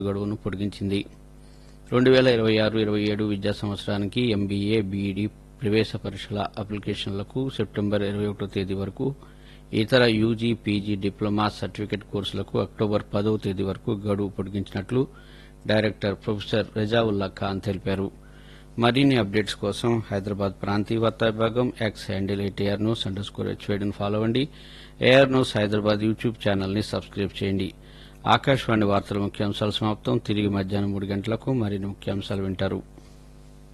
గడువును పొడిగించింది రెండు వేల ఇరవై ఆరు ఇరవై ఏడు విద్యా సంవత్సరానికి ఎంబీఏ బీఈడీ ప్రవేశ పరీక్షల అప్లికేషన్లకు సెప్టెంబర్ ఇరవై ఒకటో తేదీ వరకు ఇతర యూజీ పీజీ డిప్లొమా సర్టిఫికెట్ కోర్సులకు అక్టోబర్ పదవ తేదీ వరకు గడువు పొడిగించినట్లు డైరెక్టర్ ప్రొఫెసర్ రజావుల్లా ఖాన్ తెలిపారు మరిన్ని అప్డేట్స్ కోసం హైదరాబాద్ ప్రాంతీయ వార్తా విభాగం X handle ATR news underscore హెచ్వేడిని ఫాలో అవ్వండి AR news Hyderabad YouTube channel ని సబ్స్క్రైబ్ చేయండి ఆకాశవాణి వార్తల ముఖ్యాంశాలు సమాప్తం తిరిగి మధ్యాహ్నం మూడు గంటలకు మరిన్ని ముఖ్యాంశాలు వింటారు